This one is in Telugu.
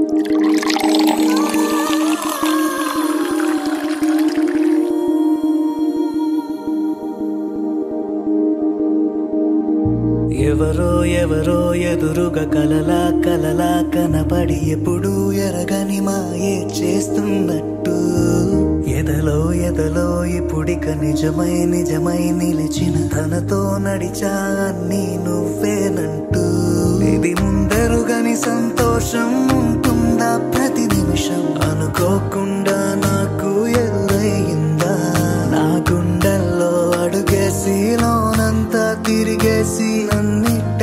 ఎవరో ఎవరో ఎదురుగా కలలా కలలా కనపడి ఎప్పుడు ఎరగని మాయే చేస్తున్నట్టు ఎదలో ఎదలో ఇప్పుడిక నిజమై నిజమై నిలిచిన తనతో నడిచా అన్ని నువ్వేనంటూ ఇది ముందరుగని సంతోషం ఉంటుందా ప్రతి నిమిషం అనుకోకుండా నాకు ఎదురయ్యిందా నా గుండెల్లో అడుగేసి లోనంతా తిరిగేసి నన్నిట్ట